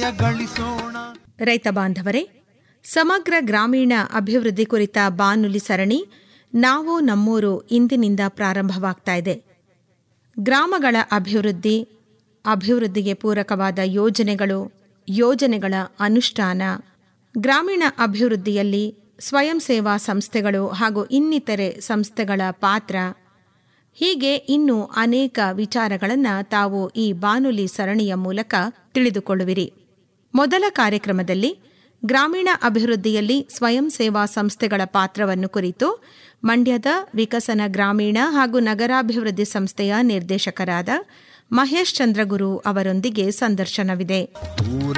ಗಳಿಸೋಣ ರೈತ ಬಾಂಧವರೇ ಸಮಗ್ರ ಗ್ರಾಮೀಣ ಅಭಿವೃದ್ಧಿ ಕುರಿತ ಬಾನುಲಿ ಸರಣಿ ನಾವು ನಮ್ಮೂರು ಇಂದಿನಿಂದ ಪ್ರಾರಂಭವಾಗ್ತಾ ಇದೆ ಗ್ರಾಮಗಳ ಅಭಿವೃದ್ಧಿ ಅಭಿವೃದ್ಧಿಗೆ ಪೂರಕವಾದ ಯೋಜನೆಗಳು ಯೋಜನೆಗಳ ಅನುಷ್ಠಾನ ಗ್ರಾಮೀಣ ಅಭಿವೃದ್ಧಿಯಲ್ಲಿ ಸ್ವಯಂ ಸೇವಾ ಸಂಸ್ಥೆಗಳು ಹಾಗೂ ಇನ್ನಿತರೆ ಸಂಸ್ಥೆಗಳ ಪಾತ್ರ ಹೀಗೆ ಇನ್ನೂ ಅನೇಕ ವಿಚಾರಗಳನ್ನು ತಾವು ಈ ಬಾನುಲಿ ಸರಣಿಯ ಮೂಲಕ ತಿಳಿದುಕೊಳ್ಳುವಿರಿ ಮೊದಲ ಕಾರ್ಯಕ್ರಮದಲ್ಲಿ ಗ್ರಾಮೀಣ ಅಭಿವೃದ್ಧಿಯಲ್ಲಿ ಸ್ವಯಂ ಸೇವಾ ಸಂಸ್ಥೆಗಳ ಪಾತ್ರವನ್ನು ಕುರಿತು ಮಂಡ್ಯದ ವಿಕಸನ ಗ್ರಾಮೀಣ ಹಾಗೂ ನಗರಾಭಿವೃದ್ಧಿ ಸಂಸ್ಥೆಯ ನಿರ್ದೇಶಕರಾದ ಮಹೇಶ್ ಚಂದ್ರಗುರು ಅವರೊಂದಿಗೆ ಸಂದರ್ಶನವಿದೆ